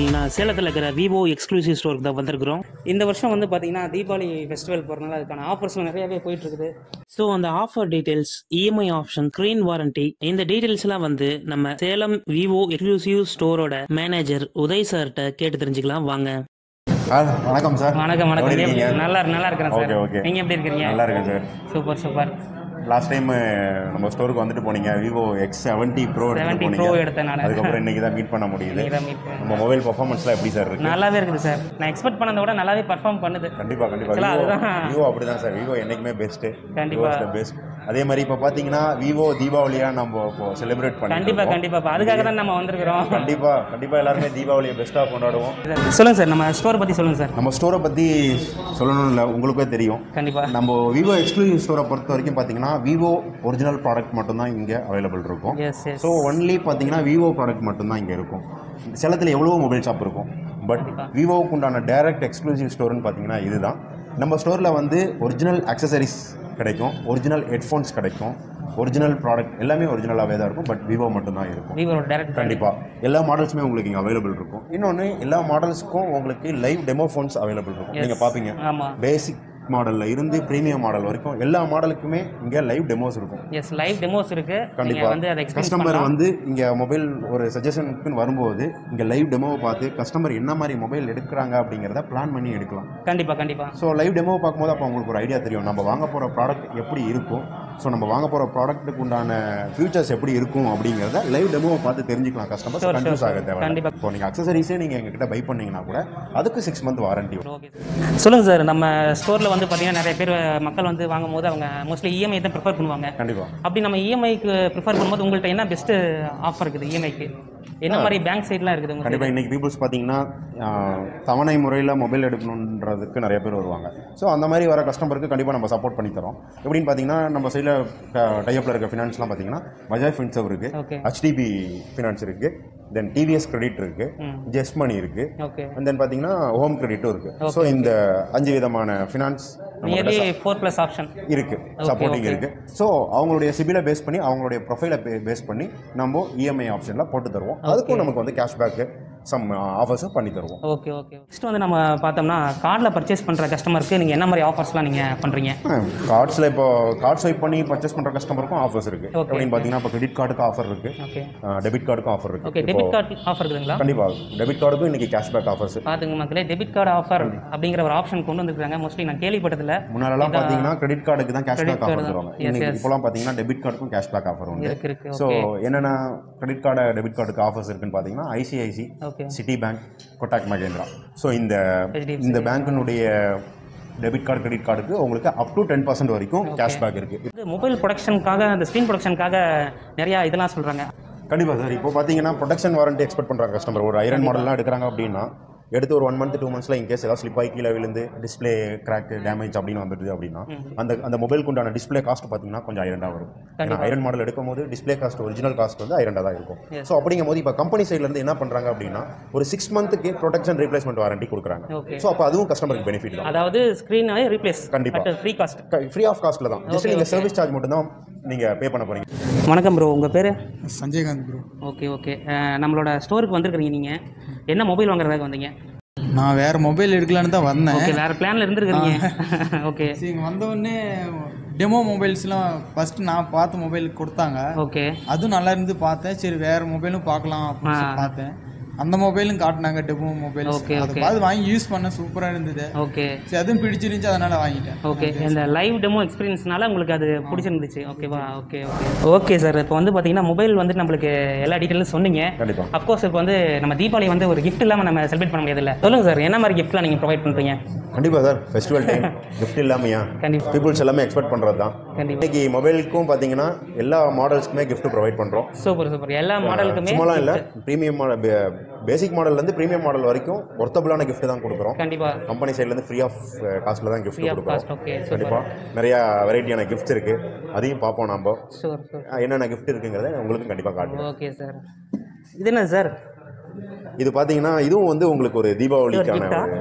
பார்த்தீங்கன்னா சேலத்தில் இருக்கிற விவோ எக்ஸ்க்ளூசிவ் ஸ்டோருக்கு தான் வந்திருக்கிறோம் இந்த வருஷம் வந்து பார்த்தீங்கன்னா தீபாவளி ஃபெஸ்டிவல் போகிறதுனால அதுக்கான ஆஃபர்ஸ்லாம் நிறையவே போயிட்டு இருக்குது ஸோ அந்த offer details EMI option screen warranty இந்த டீடைல்ஸ் எல்லாம் வந்து நம்ம சேலம் விவோ எக்ஸ்க்ளூசிவ் ஸ்டோரோட மேனேஜர் உதய் சார்கிட்ட கேட்டு தெரிஞ்சுக்கலாம் வாங்க சார் வணக்கம் சார் வணக்கம் வணக்கம் எப்படி எப்படி- இருக்கீங்க? நல்லா நல்லா இருக்கிறேன் சார் ஓகே ஓகே நீங்கள் எப்படி இருக்கிறீங்க நல்லா இருக்கேன் sir super super last time நம்ம ஸ்டோருக்கு வந்துட்டு போனீங்க விவோ எக்ஸ் செவன்ட்டி ப்ரோ எடுத்து 70 போனீங்க Pro எடுத்தேன் நானு. அதுக்கப்புறம் இன்னைக்கு தான் மீட் பண்ண முடியுது இன்னைக்கு தான் meet பண்ணேன். நம்ம மொபைல் பர்ஃபார்மன்ஸ்லாம் எப்படி சார் இருக்கு நல்லாவே இருக்குது சார் நான் எக்ஸ்பெக்ட் பண்ணதை விட நல்லாவே பர்ஃபார்ம் பண்ணுது கண்டிப்பா கண்டிப்பா Actually, விவோ அதுதான். விவோ அப்படிதான் சார் விவோ என்னைக்குமே பெஸ்ட் கண்டிப்பா. பெஸ்ட் அதே மாதிரி இப்போ பார்த்தீங்கன்னா விவோ தீபாவளியா நம்ம இப்போ செலிப்ரேட் பண்ணி கண்டிப்பா கண்டிப்பா இப்ப அதுக்காக தான் நம்ம வந்திருக்கிறோம் கண்டிப்பா கண்டிப்பா எல்லாருமே தீபாவளியை பெஸ்ட்டாக கொண்டாடுவோம் சொல்லுங்க சார் நம்ம ஸ்டோர் பத்தி சொல்லுங்க சார் நம்ம ஸ்டோரை பற்றி சொல்லணும் இல்லை உங்களுக்கே தெரியும் கண்டிப்பா நம்ம விவோ எக்ஸ்க்ளூசிவ் ஸ்டோரை பொறுத்த வரைக்கும் பார்த்தீங்கன்னா விவோ ஒரிஜினல் ப்ராடக்ட் மட்டும்தான் இங்கே அவைலபிள் இருக்கும் எஸ் எஸ் ஸோ ஒன்லி பார்த்தீங்கன்னா விவோ ப்ராடக்ட் மட்டும்தான் இங்கே இருக்கும் சேலத்தில் எவ்வளவோ மொபைல் ஷாப் இருக்கும் பட் விவோவுக்கு உண்டான டைரக்ட் எக்ஸ்க்ளூசிவ் ஸ்டோர்னு பார்த்தீங்கன்னா இதுதான் நம்ம ஸ்டோரில் வந்து ஒரிஜினல் அக்சசரிஸ் கிடைக்கும் ஒரிஜினல் ஹெட்ஃபோன்ஸ் கிடைக்கும் ஒரிஜினல் ப்ராடக்ட் எல்லாமே ஒரிஜினலாகவே தான் இருக்கும் பட் விவோ மட்டும்தான் இருக்கும் விவோ டேரக்ட் கண்டிப்பாக எல்லா மாடல்ஸுமே உங்களுக்கு இங்கே அவைலபிள் இருக்கும் இன்னொன்று எல்லா மாடல்ஸ்க்கும் உங்களுக்கு லைவ் டெமோ ஃபோன்ஸ் அவைலபிள் இருக்கும் நீங்கள் பார்ப்பீங்க ஆமா பேசிக் மாடலில் இருந்து ப்ரீமியம் மாடல் வரைக்கும் எல்லா மாடலுக்குமே இங்கே லைவ் டெமோஸ் இருக்கும் எஸ் லைவ் டெமோஸ் இருக்கு நீங்க கண்டிப்பா வந்து அதை எக்ஸ்பீரியன்ஸ் கஸ்டமர் பண்ணலாம் வந்து இங்க மொபைல் ஒரு சஜஷனுக்குன்னு வரும்போது இங்க லைவ் டெமோவை பார்த்து கஸ்டமர் என்ன மாதிரி மொபைல் எடுக்கிறாங்க அப்படிங்கிறத பிளான் பண்ணி எடுக்கலாம் கண்டிப்பா கண்டிப்பா ஸோ லைவ் டெமோ பார்க்கும்போது அப்போ உங்களுக்கு ஒரு ஐடியா தெரியும் நம்ம வாங்க போகிற ப்ராடக்ட் எப்படி இருக்கும் ஸோ நம்ம வாங்க போகிற ப்ராடக்ட்டுக்கு உண்டான ஃபியூச்சர்ஸ் எப்படி இருக்கும் அப்படிங்கிறத லைவ் டெமோவை பார்த்து தெரிஞ்சுக்கலாம் கஸ்டமர் Sure, கன்ஃபியூஸ் sure, ஆக தேவை கண்டிப்பா. இப்போ நீங்கள் அக்சசரிஸே நீங்கள் எங்ககிட்ட பை பண்ணீங்கன்னா கூட அதுக்கு சிக்ஸ் மந்த் வாரண்டி ஓகே சொல்லுங்க சார் நம்ம ஸ்டோர்ல வந்து பாத்தீங்கன்னா நிறைய பேர் மக்கள் வந்து வாங்கும்போது அவங்க மோஸ்ட்லி இஎம்ஐ தான் ப்ரிஃபர் பண்ணுவாங்க கண்டிப்பாக அப்படி நம்ம இஎம்ஐக்கு ப்ரிஃபர் பண்ணும்போது உங்கள்ட்ட என்ன பெஸ்ட் ஆஃபர் இருக்குது இஎம்ஐக்கு என்ன மாதிரி பேங்க் சைட்லாம் இருக்குது உங்களுக்கு கண்டிப்பாக இன்றைக்கி பீப்புள்ஸ் பார்த்தீங்கன்னா ஆஹ், தவணை முறையில் மொபைல் எடுக்கணுன்றதுக்கு நிறைய பேர் வருவாங்க ஸோ அந்த மாதிரி வர கஸ்டமருக்கு கண்டிப்பாக நம்ம சப்போர்ட் பண்ணி தரோம் எப்படின்னு பார்த்தீங்கன்னா நம்ம சைடில் டைப்பில் இருக்க ஃபினான்ஸ்லாம் பார்த்தீங்கன்னா பஜாஜ் ஃபின்சவ் இருக்குது ஓகே ஹெச்டிபி ஃபினான்ஸ் இருக்குது தென் டிவிஎஸ் கிரெடிட் இருக்குது ம் ஜெஸ் மணி இருக்குது ஓகே அண்ட் தென் பார்த்தீங்கன்னா ஹோம் கிரெடிட்டும் இருக்குது ஸோ இந்த அஞ்சு விதமான finance nearly four plus option இருக்கு சப்போர்ட்டிங் இருக்கு ஸோ அவங்களுடைய சிபிலை பேஸ் பண்ணி அவங்களுடைய ப்ரொஃபைலை பேஸ் பண்ணி நம்ம இஎம்ஐ ஆப்ஷனில் போட்டு தருவோம் அதுக்கும் நமக்கு வந்து கேஷ்பேக்கு சம் ஆஃபர்ஸும் பண்ணி தருவோம் ஓகே ஓகே நெக்ஸ்ட் வந்து நம்ம பார்த்தோம்னா கார்டில் பர்ச்சேஸ் பண்ணுற கஸ்டமருக்கு நீங்கள் என்ன மாதிரி ஆஃபர்ஸ்லாம் நீங்கள் பண்ணுறீங்க கார்ட்ஸில் இப்போ கார்ட் ஸ்வைப் பண்ணி பர்ச்சேஸ் பண்ணுற கஸ்டமருக்கும் ஆஃபர்ஸ் இருக்கு Okay. அப்படின்னு பார்த்தீங்கன்னா இப்போ கிரெடிட் கார்டுக்கு ஆஃபர் இருக்கு ஓகே டெபிட் கார்டுக்கும் ஆஃபர் இருக்கு ஓகே டெபிட் கார்டு ஆஃபர் இருக்குதுங்களா கண்டிப்பாக டெபிட் கார்டுக்கும் இன்னைக்கு கேஷ்பேக் ஆஃபர்ஸ் பார்த்துங்க மக்களே டெபிட் கார்டு ஆஃபர் அப்படிங்கிற ஒரு ஆப்ஷன் கொண்டு வந்துருக்காங்க மோஸ்ட்லி நான் கேள்விப்பட்டதில்ல முன்னாலெல்லாம் பார்த்தீங்கன்னா கிரெடிட் கார்டுக்கு தான் கேஷ்பேக் card ஆஃபர் தான். தருவாங்க Yes, இன்னைக்கு yes. இப்போலாம் பார்த்தீங்கன்னா டெபிட் கார்டுக்கும் கேஷ்பேக் ஆஃபர் உண்டு இருக்கு இருக்கு ஸோ ஓகே என்னென்ன கிரெடிட் கார்டு டெபிட் கார்டுக்கு ஆஃபர்ஸ் இருக்குன்னு பார்த்தீங்கன்னா ICICI okay Citi bank Kotak Mahindra so இந்த HDFC. இந்த பேங்க்கினுடைய டெபிட் கார்டு கிரெடிட் கார்டுக்கு உங்களுக்கு அப் டு டென் பர்சன்ட் வரைக்கும் கேஷ்பேக் இருக்கு இது மொபைல் ப்ரொடக்ஷனுக்காக அந்த ஸ்க்ரீன் ப்ரொடக்ஷனுக்காக நிறையா இதெல்லாம் சொல்கிறாங்க கண்டிப்பாக சார் இப்போ பார்த்தீங்கன்னா ப்ரொடக்ஷன் வாரண்டி எக்ஸ்பெக்ட் பண்ணுறாங்க கஸ்டமர் ஒரு ஐரன் மாடல்லாம் எடுக்கிறாங்க அப்படின்னா எடுத்து ஒரு ஒன் மந்த் டூ மந்த்ஸில் இன்கேஸ் ஏதாவது ஸ்லிப் ஆகி கீழே விழுந்து டிஸ்ப்ளே கிராக் டேமேஜ் அப்படின்னு வந்துடுது அப்படின்னா அந்த அந்த மொபைலுக்கு உண்டான டிஸ்ப்ளே காஸ்ட் பார்த்தீங்கன்னா கொஞ்சம் ஐரண்டாக வரும் ஏன்னா ஐரன் மாடல் எடுக்கும் போது டிஸ்ப்ளே காஸ்ட் ஒரிஜினல் காஸ்ட் வந்து ஐரண்டாக தான் இருக்கும் Yes. ஸோ அப்படிங்கும் போது இப்போ கம்பெனி சைட்லேருந்து என்ன பண்ணுறாங்க அப்படின்னா ஒரு சிக்ஸ் மந்த்துக்கு ப்ரொடக்ஷன் ரீப்ளேஸ்மெண்ட் வாரண்டி கொடுக்குறாங்க ஓகே ஸோ அப்போ அதுவும் கஸ்டமருக்கு பெனிஃபிட் தான் அதாவது ஸ்க்ரீனாவே ரீப்ளேஸ் கண்டிப்பா. But free cost free of காஸ்ட்டில் தான் ஜஸ்ட் நீங்கள் சர்வீஸ் சார்ஜ் மட்டும் தான் நீங்கள் பே பண்ண போகிறீங்க வணக்கம் ப்ரோ உங்கள் பேர் சஞ்சயகாந்த் ப்ரோ ஓகே ஓகே நம்மளோட ஸ்டோருக்கு வந்திருக்கிறீங்க நீங்கள் என்ன மொபைல் வாங்குறதுக்காக வந்தீங்க நான் வேற மொபைல் எடுக்கலான்னு தான் வந்தேன் ஓகே வேறு பிளானில் இருந்திருக்கிறீங்க ஓகே சரி இங்கே வந்தவொடனே டெமோ மொபைல்ஸ்லாம் ஃபஸ்ட்டு நான் பார்த்த மொபைல் கொடுத்தாங்க ஓகே அதுவும் நல்லா இருந்து பார்த்தேன் சரி வேற மொபைலும் பார்க்கலாம் அப்படின்னு சொல்லி பார்த்தேன் அந்த மொபைலும் காட்டினாங்க டெமோ மொபைல் Okay, அதை okay. பார்த்து வாங்கி யூஸ் பண்ண சூப்பராக இருந்தது ஓகே சரி அதுவும் பிடிச்சிருந்துச்சு அதனால வாங்கிட்டேன் ஓகே இந்த லைவ் டெமோ எக்ஸ்பீரியன்ஸ்னால உங்களுக்கு அது பிடிச்சிருந்துச்சு ஓகேவா ஓகே ஓகே ஓகே சார் இப்போ வந்து பார்த்தீங்கன்னா மொபைல் வந்து நம்மளுக்கு எல்லா டீட்டெயிலும் சொன்னீங்க கண்டிப்பாக அஃப்கோர்ஸ் இப்போ வந்து நம்ம தீபாவளி வந்து ஒரு gift இல்லாமல் நம்ம செலிப்ரேட் பண்ண முடியாதுல்ல சொல்லுங்கள் சார் என்ன மாதிரி கிஃப்ட்லாம் நீங்கள் ப்ரொவைட் பண்ணுறீங்க கண்டிப்பாக சார் ஃபெஸ்டிவல் டைம் கிஃப்ட் இல்லாமையா கண்டிப்பாக பீப்புள்ஸ் எல்லாமே எக்ஸ்பெக்ட் பண்ணுறது தான் கண்டிப்பாக இன்னைக்கு மொபைலுக்கும் பார்த்தீங்கன்னா எல்லா மாடல்ஸ்க்குமே gift ப்ரொவைட் பண்ணுறோம் சூப்பர் சூப்பர் எல்லா மாடலுக்குமே சும்மாலாம் இல்லை ப்ரீமியம் மாடல் பேசிக் மாடல்லேருந்து ப்ரீமியம் மாடல் வரைக்கும் ஒர்த்தபிளான gift தான் கொடுக்குறோம் கண்டிப்பாக கம்பெனி சைட்லேருந்து ஃப்ரீ ஆஃப் காஸ்ட்டில் தான் gift ஃப்ரீ ஆஃப் கொடுக்குறோம் காஸ்ட் ஓகே சூப்பர் கண்டிப்பாக நிறையா வெரைட்டியான கிஃப்ட்ஸ் இருக்குது அதையும் பார்ப்போம் நம்ம ஷூர் ஷூர் அஹ் என்னென்ன gift இருக்குங்கிறத உங்களுக்கும் கண்டிப்பாக காட்டுவோம் ஓகே சார் இது என்ன சார் இது பார்த்தீங்கன்னா இதுவும் வந்து உங்களுக்கு ஒரு தீபாவளிக்கான gift-ஆ? ஒரு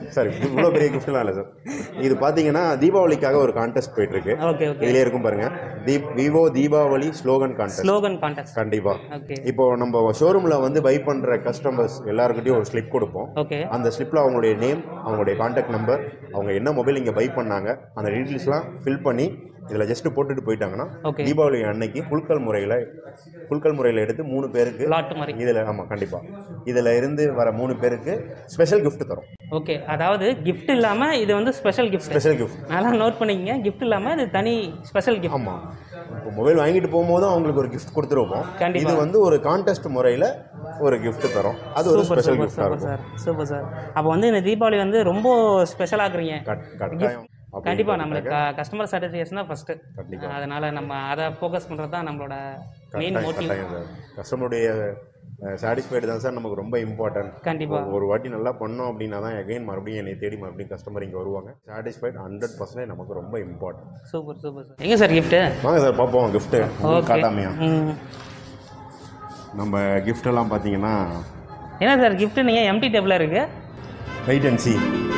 சார் இவ்வளோ பெரிய கிஃப்ட்லாம் இல்லை சார் இது பார்த்தீங்கன்னா தீபாவளிக்காக ஒரு கான்டெஸ்ட் போயிட்டு இருக்கு ஓகே ஓகே இதுலேயே இருக்கும் பாருங்க தீப் Vivo Deepavali slogan contest slogan contest கண்டிப்பா ஓகே இப்போ நம்ம ஷோரூமில் வந்து பை பண்ணுற கஸ்டமர்ஸ் எல்லாருக்கிட்டையும் ஒரு ஸ்லிப் கொடுப்போம் ஓகே அந்த ஸ்லிப்பில் அவங்களுடைய நேம் அவங்களுடைய காண்டாக்ட் நம்பர் அவங்க என்ன மொபைல் இங்கே பை பண்ணாங்க அந்த டீட்டெயில்ஸ்லாம் ஃபில் பண்ணி இதில் ஜஸ்ட் போட்டுட்டு போயிட்டாங்கன்னா Okay. தீபாவளி அன்னைக்கு குலுக்கல் முறையில் குலுக்கல் முறையில் எடுத்து மூணு பேருக்கு லாட் மாதிரி இதில் ஆமாம் கண்டிப்பாக இதில் இருந்து வர மூணு பேருக்கு ஸ்பெஷல் gift தரோம் ஓகே அதாவது gift இல்லாம இது வந்து ஸ்பெஷல் gift ஸ்பெஷல் gift நல்லா நோட் பண்ணிக்கங்க gift இல்லாம இது தனி ஸ்பெஷல் gift ஆமாம் இப்போ மொபைல் வாங்கிட்டு போகும்போதும் அவங்களுக்கு ஒரு gift கொடுத்துருவோம் கண்டிப்பா. இது வந்து ஒரு கான்டெஸ்ட் முறையில் ஒரு gift தரோம் அது ஒரு சூப்பர் ஸ்பெஷல் சூப்பர் கிஃப்டாக சூப்பர் இருக்கும் சார் சூப்பர் சார் அப்போ வந்து இந்த தீபாவளி வந்து ரொம்ப ஸ்பெஷலாக்குறீங்க கட்- கட்டாயம் கண்டிப்பா நம்மளுக்கு கஸ்டமர் சாட்டிஸ்ஃபேக்ஷன் தான் ஃபர்ஸ்ட் கண்டிப்பா. அதனால நம்ம அதை ஃபோக்கஸ் பண்றது தான் நம்மளோட மெயின் கட்டாயம் மோட்டிவ் கட்டாயம் சார் கஸ்டமருடைய சாட்டிஸ்ஃபைடு தான் சார் நமக்கு ரொம்ப இம்பார்ட்டன்ட் கண்டிப்பா ஒரு வாட்டி நல்லா பண்ணோம் அப்படின்னா தான் எகைன் மறுபடியும் என்னை தேடி மறுபடியும் கஸ்டமர் இங்கே வருவாங்க சாட்டிஸ்ஃபைட் ஹண்ட்ரட் பர்சன்டேஜ் நமக்கு ரொம்ப இம்பார்ட்டன்ட் சூப்பர் சூப்பர் சார் எங்க சார் கிஃப்ட் வாங்க சார் பார்ப்போம் கிஃப்ட்டு ஓகே காட்டாமையா ம் நம்ம gift எல்லாம் பார்த்தீங்கன்னா என்ன சார் gift நீங்க எம்டி டேபிளாக இருக்கு வெயிட் அண்ட் சி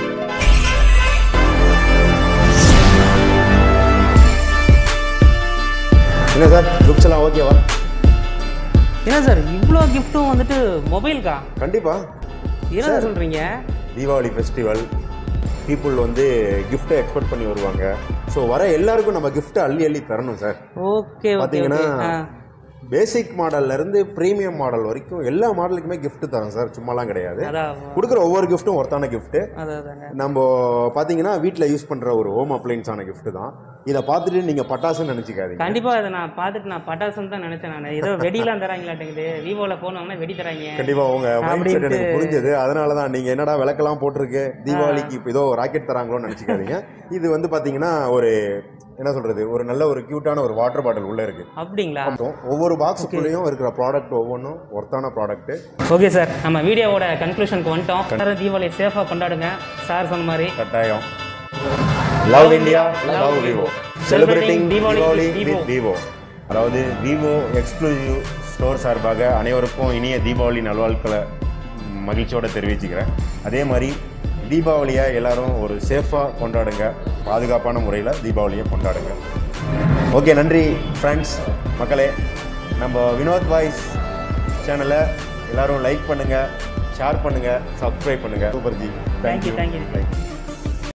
என்ன சார் கிஃப்ட்ஸ் எல்லாம் ஓகேவா என்ன சார் இவ்வளோ கிஃப்ட்டும் வந்துட்டு மொபைல்க்கா கண்டிப்பாா என்ன சார் சொல்றீங்க தீபாவளி ஃபெஸ்டிவல் பீப்புள் வந்து கிஃப்ட்டை எக்ஸ்பெக்ட் பண்ணி வருவாங்க ஸோ வர எல்லாருக்கும் நம்ம gift அள்ளி அள்ளி தரணும் சார் ஓகே ஓகே பார்த்தீங்கன்னா ஓகே ஆ பேசிக் மாடல்ல இருந்து ப்ரீமியம் மாடல் வரைக்கும் எல்லா மாடலுக்குமே gift தரோம் சார் சும்மாலாம் கிடையாது அதான் கொடுக்குற ஒவ்வொரு கிஃப்ட்டும் ஒருத்தான கிஃப்ட்டு அதான் அதாங்க நம்ம பார்த்தீங்கன்னா வீட்டில் யூஸ் பண்ணுற ஒரு ஹோம் அப்ளைன்ஸான gift தான் இதை பார்த்துட்டு நீங்கள் பட்டாசுன்னு நினச்சிக்காதீங்க கண்டிப்பா இதை நான் பார்த்துட்டு நான் பட்டாசுன்னு தான் நினைச்சேன் நான் ஏதோ வெடிலாம் தராங்களாட்டுங்குது விவோவில் போனவங்கன்னா வெடி தராங்க கண்டிப்பாக உங்கள் மைண்ட் செட் அப்படின்ட்டு- எனக்கு புரிஞ்சது அதனால தான் நீங்கள் என்னடா விளக்கெல்லாம் போட்டிருக்கு தீபாவளிக்கு இப்போ ஏதோ ராக்கெட் தராங்களோன்னு நினச்சிக்காதீங்க இது வந்து பார்த்தீங்கன்னா ஒரு என்ன சொல்கிறது ஒரு நல்ல ஒரு க்யூட்டான ஒரு வாட்டர் பாட்டில் உள்ளே இருக்குது அப்படிங்களா ஒவ்வொரு பாக்ஸுக்குள்ளேயும் இருக்கிற ப்ராடக்ட் ஒவ்வொன்றும் ஒர்த்தான ப்ராடக்ட்டு ஓகே சார் நம்ம வீடியோவோட கன்க்ளூஷனுக்கு வந்துட்டோம் எல்லாரும் தீபாவளி சேஃபாக கொண்டாடுங்க சார் சொன்ன மாதிரி கட்டாயம் love India love Vivo celebrating Diwali Deepavali with with Vivo அதாவது விவோ எக்ஸ்க்ளூசிவ் ஸ்டோர் சார்பாக அனைவருக்கும் இனிய தீபாவளி நல்வாழ்க்களை மகிழ்ச்சியோடு தெரிவிச்சுக்கிறேன் அதே மாதிரி தீபாவளியை எல்லாரும் ஒரு சேஃபாக கொண்டாடுங்க பாதுகாப்பான முறையில் தீபாவளியை கொண்டாடுங்க ஓகே நன்றி ஃப்ரெண்ட்ஸ் மக்களே நம்ம வினோத் வாய்ஸ் சேனலை எல்லாரும் லைக் பண்ணுங்கள் ஷேர் பண்ணுங்கள் சப்ஸ்கிரைப் பண்ணுங்கள் சூப்பர் ஜி தேங்க்யூ தேங்க்யூ